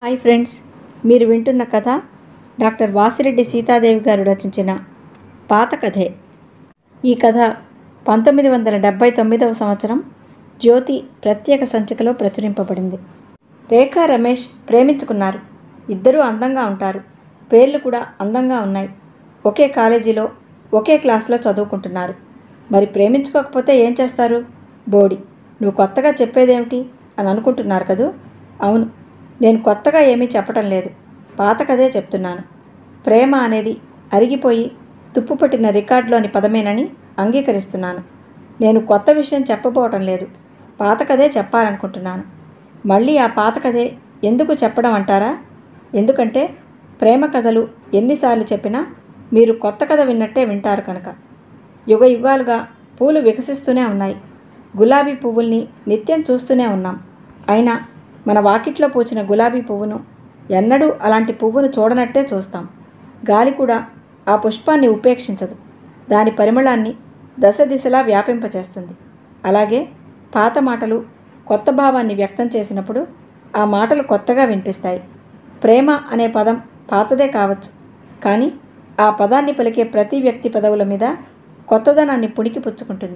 hi friends మీరు వింటున్న కథ డాక్టర్ వాసిరెడ్డి సీతాదేవి గారు రచించిన పాత కథే ఈ కథ పంతొమ్మిది వందల డెబ్భై తొమ్మిదవ సంవత్సరం జ్యోతి ప్రత్యేక సంచికలో ప్రచురింపబడింది రేఖా రమేష్ ప్రేమించుకున్నారు ఇద్దరూ అందంగా ఉంటారు పేర్లు కూడా అందంగా ఉన్నాయి ఒకే కాలేజీలో ఒకే క్లాస్లో చదువుకుంటున్నారు మరి ప్రేమించుకోకపోతే ఏం చేస్తారు బోడి నువ్వు కొత్తగా చెప్పేదేమిటి అని అనుకుంటున్నారు కదూ అవును నేను కొత్తగా ఏమీ చెప్పటం లేదు పాత కథే చెప్తున్నాను ప్రేమ అనేది అరిగిపోయి తుప్పు పట్టిన రికార్డులోని పదమేనని అంగీకరిస్తున్నాను నేను కొత్త విషయం చెప్పబోవటం లేదు పాత కథే చెప్పాలనుకుంటున్నాను మళ్ళీ ఆ పాత కథే ఎందుకు చెప్పడం అంటారా ఎందుకంటే ప్రేమ కథలు ఎన్నిసార్లు చెప్పినా మీరు కొత్త కథ విన్నట్టే వింటారు కనుక యుగ యుగాలుగా పూలు వికసిస్తూనే ఉన్నాయి గులాబీ పువ్వుల్ని నిత్యం చూస్తూనే ఉన్నాం అయినా మన వాకిట్లో పూచిన గులాబీ పువ్వును ఎన్నడూ అలాంటి పువ్వును చూడనట్టే చూస్తాం గాలి కూడా ఆ పుష్పాన్ని ఉపేక్షించదు దాని పరిమళాన్ని దశ దిశలా వ్యాపింపచేస్తుంది అలాగే పాత మాటలు కొత్త భావాన్ని వ్యక్తం చేసినప్పుడు ఆ మాటలు కొత్తగా వినిపిస్తాయి ప్రేమ అనే పదం పాతదే కావచ్చు కానీ ఆ పదాన్ని పలికే ప్రతి వ్యక్తి పదవుల మీద కొత్తదనాన్ని పుణికి పుచ్చుకుంటుంది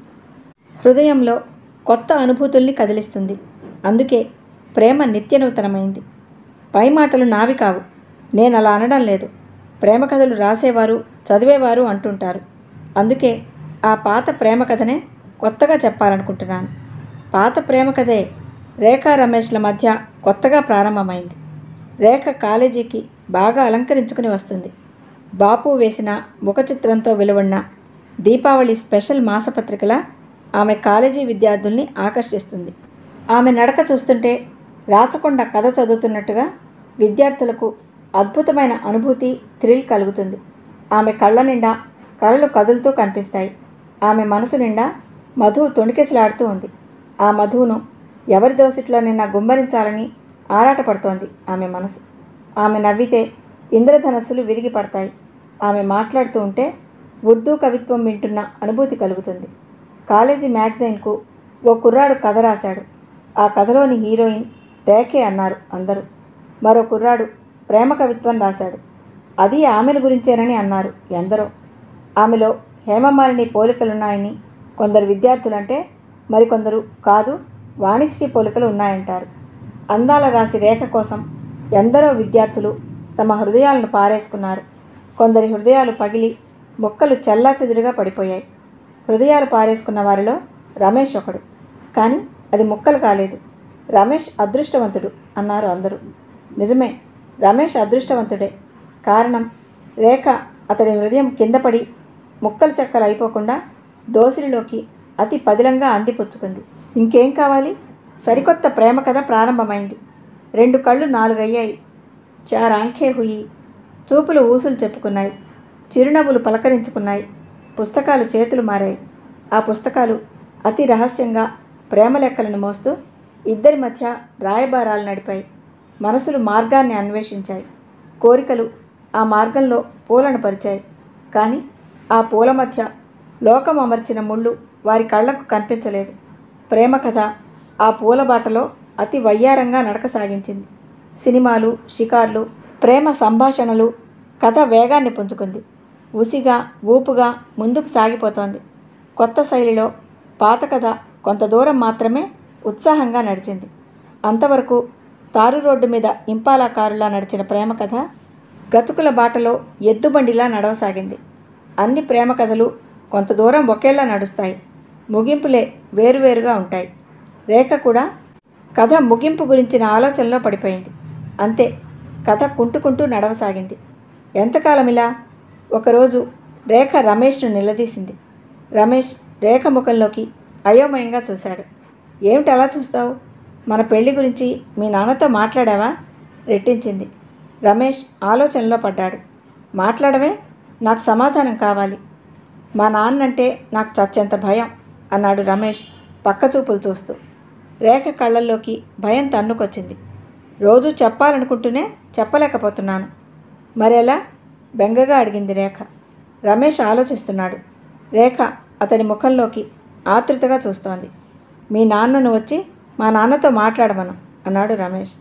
హృదయంలో కొత్త అనుభూతుల్ని కదిలిస్తుంది అందుకే ప్రేమ నిత్యనూతనమైంది పై మాటలు నావి కావు నేను అలా అనడం లేదు ప్రేమ కథలు రాసేవారు చదివేవారు అంటుంటారు అందుకే ఆ పాత ప్రేమ కథనే కొత్తగా చెప్పాలనుకుంటున్నాను పాత ప్రేమ కథే రేఖా రమేష్ల మధ్య కొత్తగా ప్రారంభమైంది రేఖ కాలేజీకి బాగా అలంకరించుకుని వస్తుంది బాపు వేసిన ముఖ చిత్రంతో వెలువడిన దీపావళి స్పెషల్ మాసపత్రికల ఆమె కాలేజీ విద్యార్థుల్ని ఆకర్షిస్తుంది ఆమె నడక చూస్తుంటే రాచకొండ కథ చదువుతున్నట్టుగా విద్యార్థులకు అద్భుతమైన అనుభూతి థ్రిల్ కలుగుతుంది ఆమె కళ్ళ నిండా కళలు కదులుతూ కనిపిస్తాయి ఆమె మనసు నిండా మధువు తొణికెసలాడుతూ ఉంది ఆ మధువును ఎవరి దోసిట్లో నిన్న గుమ్మరించాలని ఆరాటపడుతోంది ఆమె మనసు ఆమె నవ్వితే ఇంద్రధనస్సులు విరిగి పడతాయి ఆమె మాట్లాడుతూ ఉంటే ఉర్దూ కవిత్వం వింటున్న అనుభూతి కలుగుతుంది కాలేజీ మ్యాగజైన్కు ఓ కుర్రాడు కథ రాశాడు ఆ కథలోని హీరోయిన్ రేఖే అన్నారు అందరూ మరో కుర్రాడు ప్రేమ కవిత్వం రాశాడు అది ఆమెను గురించేనని అన్నారు ఎందరో ఆమెలో హేమమాలిని పోలికలున్నాయని కొందరు విద్యార్థులంటే మరికొందరు కాదు వాణిశ్రీ పోలికలు ఉన్నాయంటారు అందాల రాసి రేఖ కోసం ఎందరో విద్యార్థులు తమ హృదయాలను పారేసుకున్నారు కొందరి హృదయాలు పగిలి మొక్కలు చెల్లాచెదురుగా పడిపోయాయి హృదయాలు పారేసుకున్న వారిలో రమేష్ ఒకడు కానీ అది ముక్కలు కాలేదు రమేష్ అదృష్టవంతుడు అన్నారు అందరూ నిజమే రమేష్ అదృష్టవంతుడే కారణం రేఖ అతడి హృదయం కింద పడి ముక్కలు చెక్కలు అయిపోకుండా దోసిలిలోకి అతి పదిలంగా అందిపుచ్చుకుంది ఇంకేం కావాలి సరికొత్త ప్రేమ కథ ప్రారంభమైంది రెండు కళ్ళు నాలుగయ్యాయి చార్ ఆంఖే హుయి చూపులు ఊసులు చెప్పుకున్నాయి చిరునవ్వులు పలకరించుకున్నాయి పుస్తకాలు చేతులు మారాయి ఆ పుస్తకాలు అతి రహస్యంగా ప్రేమ లెక్కలను మోస్తూ ఇద్దరి మధ్య రాయబారాలు నడిపాయి మనసులు మార్గాన్ని అన్వేషించాయి కోరికలు ఆ మార్గంలో పూలను పరిచాయి కానీ ఆ పూల మధ్య లోకం అమర్చిన ముళ్ళు వారి కళ్లకు కనిపించలేదు ప్రేమ కథ ఆ పూల బాటలో అతి వయ్యారంగా నడక సాగించింది సినిమాలు షికార్లు ప్రేమ సంభాషణలు కథ వేగాన్ని పుంజుకుంది ఉసిగా ఊపుగా ముందుకు సాగిపోతోంది కొత్త శైలిలో పాత కథ కొంత దూరం మాత్రమే ఉత్సాహంగా నడిచింది అంతవరకు తారు రోడ్డు మీద ఇంపాలా కారులా నడిచిన ప్రేమ కథ గతుకుల బాటలో ఎద్దుబండిలా నడవసాగింది అన్ని ప్రేమ కథలు కొంత దూరం ఒకేలా నడుస్తాయి ముగింపులే వేరువేరుగా ఉంటాయి రేఖ కూడా కథ ముగింపు గురించిన ఆలోచనలో పడిపోయింది అంతే కథ కుంటుకుంటూ నడవసాగింది ఎంతకాలం ఇలా ఒకరోజు రేఖ రమేష్ను నిలదీసింది రమేష్ రేఖ ముఖంలోకి అయోమయంగా చూశాడు ఏమిటి అలా చూస్తావు మన పెళ్లి గురించి మీ నాన్నతో మాట్లాడావా రెట్టించింది రమేష్ ఆలోచనలో పడ్డాడు మాట్లాడమే నాకు సమాధానం కావాలి మా నాన్నంటే నాకు చచ్చెంత భయం అన్నాడు రమేష్ పక్కచూపులు చూస్తూ రేఖ కళ్ళల్లోకి భయం తన్నుకొచ్చింది రోజు చెప్పాలనుకుంటూనే చెప్పలేకపోతున్నాను మరెలా బెంగగా అడిగింది రేఖ రమేష్ ఆలోచిస్తున్నాడు రేఖ అతని ముఖంలోకి ఆతృతగా చూస్తోంది మీ నాన్నను వచ్చి మా నాన్నతో మాట్లాడమను అన్నాడు రమేష్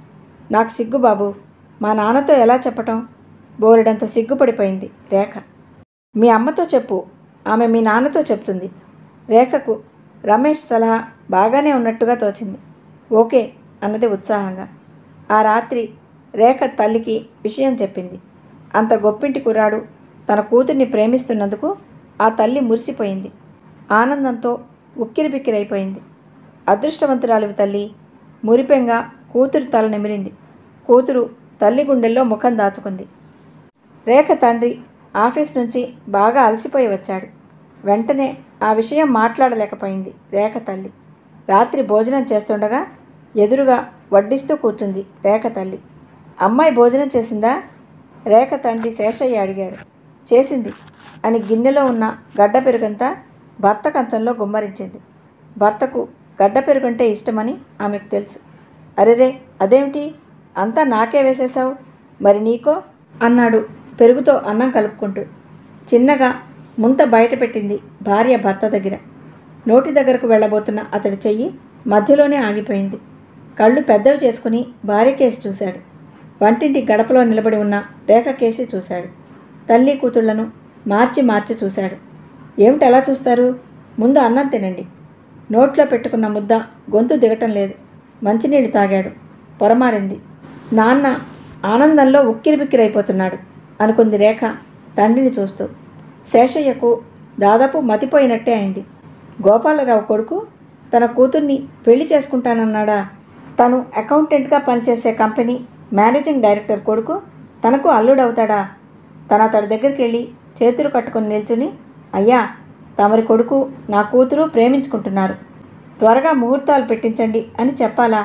నాకు సిగ్గు బాబు మా నాన్నతో ఎలా చెప్పటం బోలెడంత సిగ్గుపడిపోయింది రేఖ మీ అమ్మతో చెప్పు ఆమె మీ నాన్నతో చెప్తుంది రేఖకు రమేష్ సలహా బాగానే ఉన్నట్టుగా తోచింది ఓకే అన్నది ఉత్సాహంగా ఆ రాత్రి రేఖ తల్లికి విషయం చెప్పింది అంత గొప్పింటి కుర్రాడు తన కూతుర్ని ప్రేమిస్తున్నందుకు ఆ తల్లి మురిసిపోయింది ఆనందంతో ఉక్కిరిబిక్కిరైపోయింది అదృష్టవంతురాలివి తల్లి మురిపెంగా కూతురు తల నిమిరింది కూతురు తల్లి గుండెల్లో ముఖం దాచుకుంది రేఖ తండ్రి ఆఫీస్ నుంచి బాగా అలసిపోయి వచ్చాడు వెంటనే ఆ విషయం మాట్లాడలేకపోయింది రేఖ తల్లి రాత్రి భోజనం చేస్తుండగా ఎదురుగా వడ్డిస్తూ కూర్చుంది రేఖ తల్లి అమ్మాయి భోజనం చేసిందా రేఖ తండ్రి శేషయ్య అడిగాడు చేసింది అని గిన్నెలో ఉన్న గడ్డ పెరుగంతా భర్త కంచంలో గుమ్మరించింది భర్తకు గడ్డ పెరుగంటే ఇష్టమని ఆమెకు తెలుసు అరెరే అదేమిటి అంతా నాకే వేసేశావు మరి నీకో అన్నాడు పెరుగుతో అన్నం కలుపుకుంటూ చిన్నగా ముంత బయట పెట్టింది భార్య భర్త దగ్గర నోటి దగ్గరకు వెళ్ళబోతున్న అతడి చెయ్యి మధ్యలోనే ఆగిపోయింది కళ్ళు పెద్దవి చేసుకుని భార్య కేసి చూశాడు వంటింటి గడపలో నిలబడి ఉన్న రేఖ కేసి చూశాడు తల్లి కూతుళ్లను మార్చి మార్చి చూశాడు ఏమిటి ఎలా చూస్తారు ముందు అన్నం తినండి నోట్లో పెట్టుకున్న ముద్ద గొంతు దిగటం లేదు మంచినీళ్లు తాగాడు పొరమారింది నాన్న ఆనందంలో ఉక్కిరిబిక్కిరైపోతున్నాడు అనుకుంది రేఖ తండ్రిని చూస్తూ శేషయ్యకు దాదాపు మతిపోయినట్టే అయింది గోపాలరావు కొడుకు తన కూతుర్ని పెళ్లి చేసుకుంటానన్నాడా తను అకౌంటెంట్గా పనిచేసే కంపెనీ మేనేజింగ్ డైరెక్టర్ కొడుకు తనకు అల్లుడవుతాడా తన అతడి దగ్గరికి వెళ్ళి చేతులు కట్టుకొని నిల్చుని అయ్యా తమరి కొడుకు నా కూతురు ప్రేమించుకుంటున్నారు త్వరగా ముహూర్తాలు పెట్టించండి అని చెప్పాలా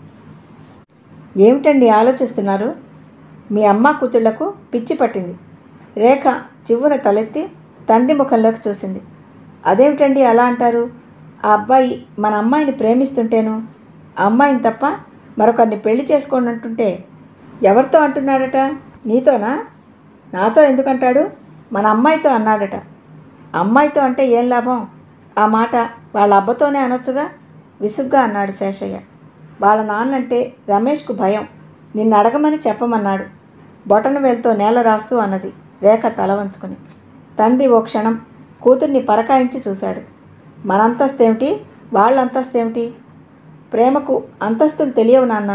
ఏమిటండి ఆలోచిస్తున్నారు మీ అమ్మ కూతుళ్లకు పిచ్చి పట్టింది రేఖ చివ్వున తలెత్తి తండ్రి ముఖంలోకి చూసింది అదేమిటండి అలా అంటారు ఆ అబ్బాయి మన అమ్మాయిని ప్రేమిస్తుంటేను ఆ అమ్మాయిని తప్ప మరొకరిని పెళ్లి చేసుకోండి అంటుంటే ఎవరితో అంటున్నాడట నీతోనా నాతో ఎందుకంటాడు మన అమ్మాయితో అన్నాడట అమ్మాయితో అంటే ఏం లాభం ఆ మాట వాళ్ళ అబ్బతోనే అనొచ్చుగా విసుగ్గా అన్నాడు శేషయ్య వాళ్ళ నాన్నంటే రమేష్కు భయం నిన్ను అడగమని చెప్పమన్నాడు బొటన వేలుతో నేల రాస్తూ అన్నది రేఖ తల వంచుకుని తండ్రి ఓ క్షణం కూతుర్ని పరకాయించి చూశాడు మన అంతస్తేమిటి వాళ్ళ అంతస్తేమిటి ప్రేమకు అంతస్తులు తెలియవు నాన్న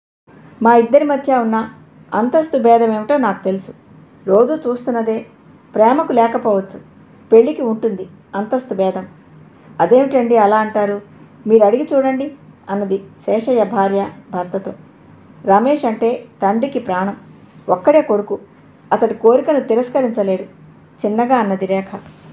మా ఇద్దరి మధ్య ఉన్న అంతస్తు భేదం ఏమిటో నాకు తెలుసు రోజు చూస్తున్నదే ప్రేమకు లేకపోవచ్చు పెళ్ళికి ఉంటుంది అంతస్తు భేదం అదేమిటండి అలా అంటారు మీరు అడిగి చూడండి అన్నది శేషయ్య భార్య భర్తతో రమేష్ అంటే తండ్రికి ప్రాణం ఒక్కడే కొడుకు అతడి కోరికను తిరస్కరించలేడు చిన్నగా అన్నది రేఖ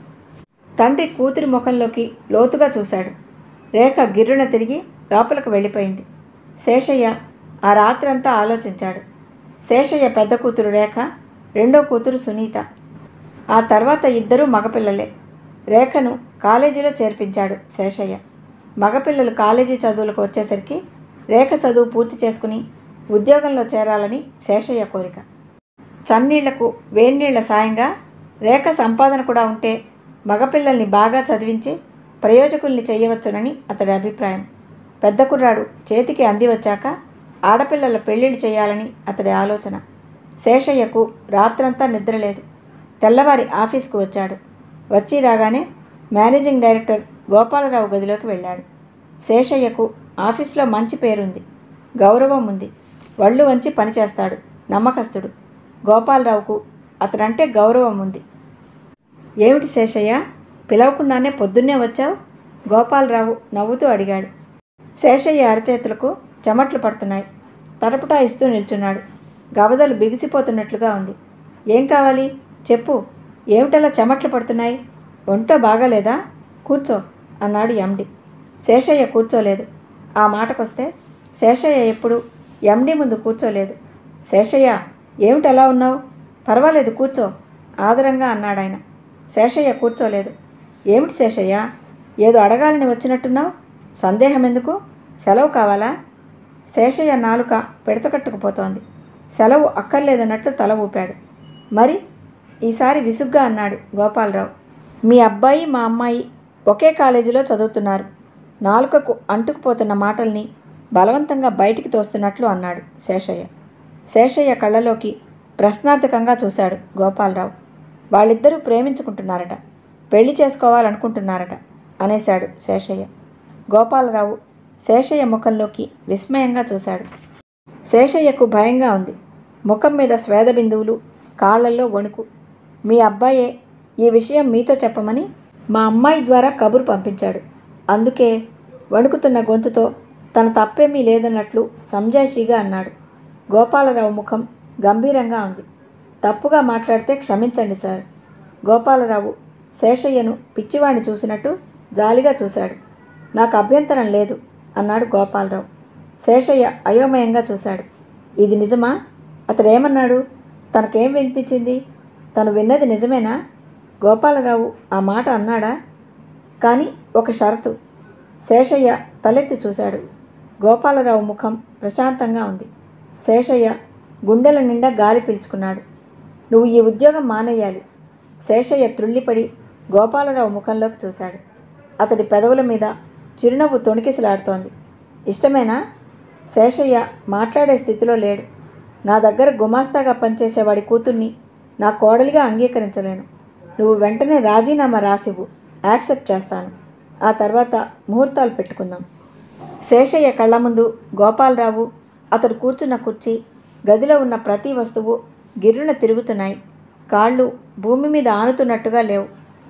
తండ్రి కూతురి ముఖంలోకి లోతుగా చూశాడు రేఖ గిర్రున తిరిగి లోపలికి వెళ్ళిపోయింది శేషయ్య ఆ రాత్రంతా ఆలోచించాడు శేషయ్య పెద్ద కూతురు రేఖ రెండో కూతురు సునీత ఆ తర్వాత ఇద్దరూ మగపిల్లలే రేఖను కాలేజీలో చేర్పించాడు శేషయ్య మగపిల్లలు కాలేజీ చదువులకు వచ్చేసరికి రేఖ చదువు పూర్తి చేసుకుని ఉద్యోగంలో చేరాలని శేషయ్య కోరిక చన్నీళ్లకు వేన్నీళ్ల సాయంగా రేఖ సంపాదన కూడా ఉంటే మగపిల్లల్ని బాగా చదివించి ప్రయోజకుల్ని చేయవచ్చునని అతడి అభిప్రాయం పెద్ద కుర్రాడు చేతికి అంది వచ్చాక ఆడపిల్లల పెళ్ళిళ్ళు చేయాలని అతడి ఆలోచన శేషయ్యకు రాత్రంతా నిద్రలేదు తెల్లవారి ఆఫీస్కు వచ్చాడు వచ్చి రాగానే మేనేజింగ్ డైరెక్టర్ గోపాలరావు గదిలోకి వెళ్ళాడు శేషయ్యకు ఆఫీస్లో మంచి పేరుంది గౌరవం ఉంది వళ్ళు వంచి పనిచేస్తాడు నమ్మకస్తుడు గోపాలరావుకు అతడంటే గౌరవం ఉంది ఏమిటి శేషయ్య పిలవకుండానే పొద్దున్నే వచ్చావు గోపాలరావు నవ్వుతూ అడిగాడు శేషయ్య అరచేతులకు చెమట్లు పడుతున్నాయి తటపుటా ఇస్తూ నిల్చున్నాడు గవదలు బిగిసిపోతున్నట్లుగా ఉంది ఏం కావాలి చెప్పు ఏమిటలా చెమట్లు పడుతున్నాయి ఒంటో బాగాలేదా కూర్చో అన్నాడు ఎండి శేషయ్య కూర్చోలేదు ఆ మాటకొస్తే శేషయ్య ఎప్పుడు ఎండి ముందు కూర్చోలేదు శేషయ్య ఏమిటి ఎలా ఉన్నావు పర్వాలేదు కూర్చో ఆదరంగా అన్నాడు ఆయన శేషయ్య కూర్చోలేదు ఏమిటి శేషయ్య ఏదో అడగాలని వచ్చినట్టున్నావు సందేహం ఎందుకు సెలవు కావాలా శేషయ్య నాలుక పెడచకట్టుకుపోతోంది సెలవు అక్కర్లేదన్నట్లు తల ఊపాడు మరి ఈసారి విసుగ్గా అన్నాడు గోపాలరావు మీ అబ్బాయి మా అమ్మాయి ఒకే కాలేజీలో చదువుతున్నారు నాలుకకు అంటుకుపోతున్న మాటల్ని బలవంతంగా బయటికి తోస్తున్నట్లు అన్నాడు శేషయ్య శేషయ్య కళ్ళలోకి ప్రశ్నార్థకంగా చూశాడు గోపాలరావు వాళ్ళిద్దరూ ప్రేమించుకుంటున్నారట పెళ్లి చేసుకోవాలనుకుంటున్నారట అనేశాడు శేషయ్య గోపాలరావు శేషయ్య ముఖంలోకి విస్మయంగా చూశాడు శేషయ్యకు భయంగా ఉంది ముఖం మీద స్వేద బిందువులు కాళ్ళల్లో వణుకు మీ అబ్బాయే ఈ విషయం మీతో చెప్పమని మా అమ్మాయి ద్వారా కబురు పంపించాడు అందుకే వణుకుతున్న గొంతుతో తన తప్పేమీ లేదన్నట్లు సంజాయిషీగా అన్నాడు గోపాలరావు ముఖం గంభీరంగా ఉంది తప్పుగా మాట్లాడితే క్షమించండి సార్ గోపాలరావు శేషయ్యను పిచ్చివాణ్ణి చూసినట్టు జాలిగా చూశాడు నాకు అభ్యంతరం లేదు అన్నాడు గోపాలరావు శేషయ్య అయోమయంగా చూశాడు ఇది నిజమా అతడు ఏమన్నాడు తనకేం వినిపించింది తను విన్నది నిజమేనా గోపాలరావు ఆ మాట అన్నాడా కానీ ఒక షరతు శేషయ్య తలెత్తి చూశాడు గోపాలరావు ముఖం ప్రశాంతంగా ఉంది శేషయ్య గుండెల నిండా గాలి పీల్చుకున్నాడు నువ్వు ఈ ఉద్యోగం మానేయాలి శేషయ్య త్రుళ్ళిపడి గోపాలరావు ముఖంలోకి చూశాడు అతడి పెదవుల మీద చిరునవ్వు తొణికిసలాడుతోంది ఇష్టమేనా శేషయ్య మాట్లాడే స్థితిలో లేడు నా దగ్గర గుమాస్తాగా పనిచేసేవాడి కూతుర్ని నా కోడలిగా అంగీకరించలేను నువ్వు వెంటనే రాజీనామా రాసివ్వు యాక్సెప్ట్ చేస్తాను ఆ తర్వాత ముహూర్తాలు పెట్టుకుందాం శేషయ్య కళ్ళ ముందు గోపాలరావు అతడు కూర్చున్న కుర్చీ గదిలో ఉన్న ప్రతి వస్తువు గిర్రున తిరుగుతున్నాయి కాళ్ళు భూమి మీద ఆనుతున్నట్టుగా లేవు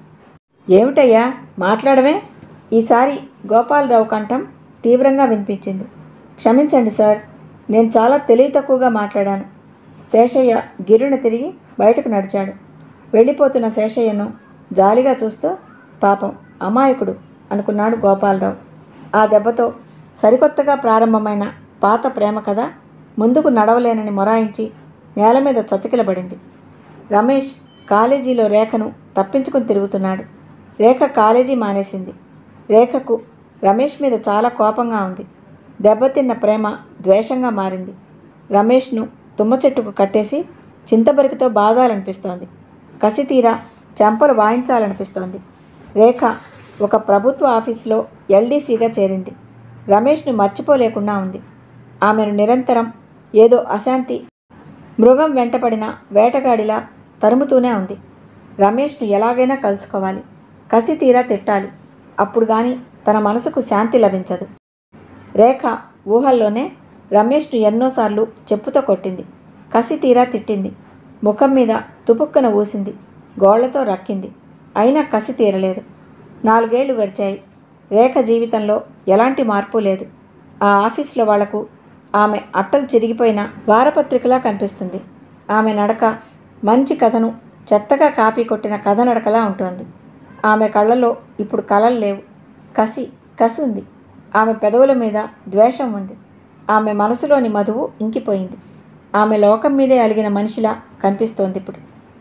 ఏమిటయ్యా మాట్లాడమే ఈసారి గోపాలరావు కంఠం తీవ్రంగా వినిపించింది క్షమించండి సార్ నేను చాలా తెలివి తక్కువగా మాట్లాడాను శేషయ్య గిర్రున తిరిగి బయటకు నడిచాడు వెళ్ళిపోతున్న శేషయ్యను జాలిగా చూస్తూ పాపం అమాయకుడు అనుకున్నాడు గోపాలరావు ఆ దెబ్బతో సరికొత్తగా ప్రారంభమైన పాత ప్రేమ కథ ముందుకు నడవలేనని మొరాయించి నేల మీద చతికిలబడింది రమేష్ కాలేజీలో రేఖను తప్పించుకుని తిరుగుతున్నాడు రేఖ కాలేజీ మానేసింది రేఖకు రమేష్ మీద చాలా కోపంగా ఉంది దెబ్బతిన్న ప్రేమ ద్వేషంగా మారింది రమేష్ను తుమ్మ చెట్టుకు కట్టేసి చింతబరికతో బాధాలనిపిస్తోంది కసితీరా చెంపలు వాయించాలనిపిస్తోంది రేఖ ఒక ప్రభుత్వ ఆఫీసులో ఎల్డీసీగా చేరింది రమేష్ను మర్చిపోలేకుండా ఉంది ఆమెను నిరంతరం ఏదో అశాంతి మృగం వెంటపడిన వేటగాడిలా తరుముతూనే ఉంది రమేష్ను ఎలాగైనా కలుసుకోవాలి కసి తీరా తిట్టాలి అప్పుడు కానీ తన మనసుకు శాంతి లభించదు రేఖ ఊహల్లోనే రమేష్ను ఎన్నోసార్లు చెప్పుతో కొట్టింది కసి తీరా తిట్టింది ముఖం మీద తుపుక్కన ఊసింది గోళ్లతో రక్కింది అయినా కసి తీరలేదు నాలుగేళ్లు గడిచాయి రేఖ జీవితంలో ఎలాంటి మార్పు లేదు ఆ ఆఫీస్లో వాళ్లకు ఆమె అట్టలు చిరిగిపోయిన వారపత్రికలా కనిపిస్తుంది ఆమె నడక మంచి కథను చెత్తగా కాపీ కొట్టిన కథ నడకలా ఉంటుంది ఆమె కళ్ళలో ఇప్పుడు కలలు లేవు కసి కసి ఉంది ఆమె పెదవుల మీద ద్వేషం ఉంది ఆమె మనసులోని మధువు ఇంకిపోయింది ఆమె లోకం మీదే అలిగిన మనిషిలా కనిపిస్తోంది ఇప్పుడు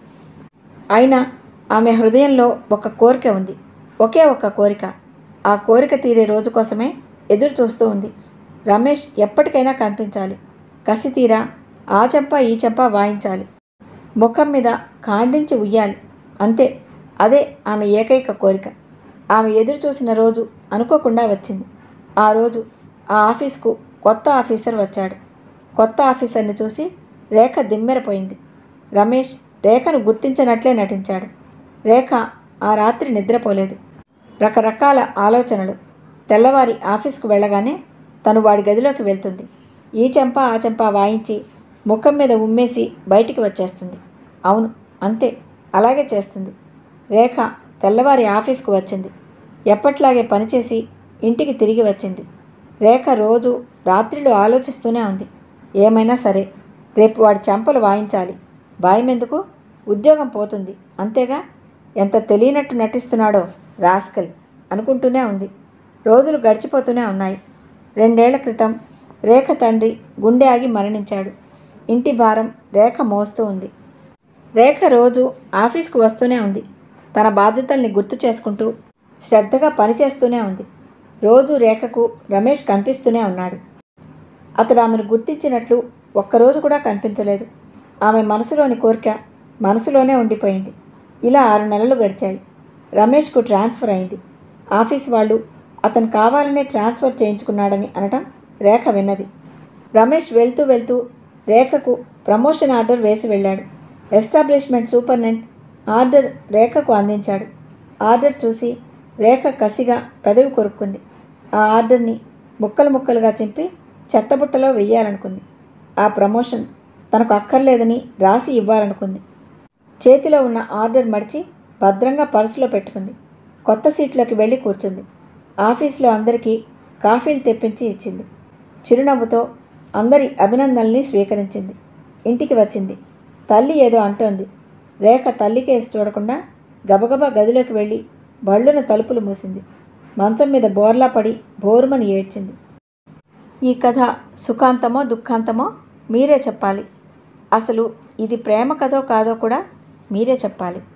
అయినా ఆమె హృదయంలో ఒక కోరిక ఉంది ఒకే ఒక్క కోరిక ఆ కోరిక తీరే రోజు కోసమే ఎదురు చూస్తూ ఉంది రమేష్ ఎప్పటికైనా కనిపించాలి కసి తీరా ఆ చెంప ఈ చెంప వాయించాలి ముఖం మీద కాండించి ఉయ్యాలి అంతే అదే ఆమె ఏకైక కోరిక ఆమె ఎదురు చూసిన రోజు అనుకోకుండా వచ్చింది ఆ రోజు ఆ ఆఫీస్కు కొత్త ఆఫీసర్ వచ్చాడు కొత్త ఆఫీసర్ని చూసి రేఖ దిమ్మెరపోయింది రమేష్ రేఖను గుర్తించినట్లే నటించాడు రేఖ ఆ రాత్రి నిద్రపోలేదు రకరకాల ఆలోచనలు తెల్లవారి ఆఫీస్కు వెళ్ళగానే తను వాడి గదిలోకి వెళ్తుంది ఈ చెంప ఆ చెంప వాయించి ముఖం మీద ఉమ్మేసి బయటికి వచ్చేస్తుంది అవును అంతే అలాగే చేస్తుంది రేఖ తెల్లవారి ఆఫీస్కు వచ్చింది ఎప్పట్లాగే పనిచేసి ఇంటికి తిరిగి వచ్చింది రేఖ రోజు రాత్రిలో ఆలోచిస్తూనే ఉంది ఏమైనా సరే రేపు వాడి చెంపలు వాయించాలి భయమెందుకు ఉద్యోగం పోతుంది అంతేగా ఎంత తెలియనట్టు నటిస్తున్నాడో రాస్కల్ అనుకుంటూనే ఉంది రోజులు గడిచిపోతూనే ఉన్నాయి రెండేళ్ల క్రితం రేఖ తండ్రి గుండె ఆగి మరణించాడు ఇంటి భారం రేఖ మోస్తూ ఉంది రేఖ రోజు ఆఫీస్కు వస్తూనే ఉంది తన బాధ్యతల్ని గుర్తు చేసుకుంటూ శ్రద్ధగా పనిచేస్తూనే ఉంది రోజు రేఖకు రమేష్ కనిపిస్తూనే ఉన్నాడు అతడు ఆమెను గుర్తించినట్లు ఒక్కరోజు కూడా కనిపించలేదు ఆమె మనసులోని కోరిక మనసులోనే ఉండిపోయింది ఇలా ఆరు నెలలు గడిచాయి రమేష్కు ట్రాన్స్ఫర్ అయింది ఆఫీస్ వాళ్ళు అతను కావాలనే ట్రాన్స్ఫర్ చేయించుకున్నాడని అనటం రేఖ విన్నది రమేష్ వెళ్తూ వెళ్తూ రేఖకు ప్రమోషన్ ఆర్డర్ వేసి వెళ్ళాడు ఎస్టాబ్లిష్మెంట్ సూపర్నెంట్ ఆర్డర్ రేఖకు అందించాడు ఆర్డర్ చూసి రేఖ కసిగా పెదవి కొరుక్కుంది ఆ ఆర్డర్ని ముక్కలు ముక్కలుగా చింపి చెత్తబుట్టలో వెయ్యాలనుకుంది ఆ ప్రమోషన్ తనకు అక్కర్లేదని రాసి ఇవ్వాలనుకుంది చేతిలో ఉన్న ఆర్డర్ మడిచి భద్రంగా పర్సులో పెట్టుకుంది కొత్త సీట్లోకి వెళ్ళి కూర్చుంది ఆఫీస్లో అందరికీ కాఫీలు తెప్పించి ఇచ్చింది చిరునవ్వుతో అందరి అభినందనల్ని స్వీకరించింది ఇంటికి వచ్చింది తల్లి ఏదో అంటోంది రేఖ తల్లికేసి చూడకుండా గబగబా గదిలోకి వెళ్ళి బళ్ళున తలుపులు మూసింది మంచం మీద బోర్లా పడి బోరుమని ఏడ్చింది ఈ కథ సుఖాంతమో దుఃఖాంతమో మీరే చెప్పాలి అసలు ఇది ప్రేమ కథో కాదో కూడా మీరే చెప్పాలి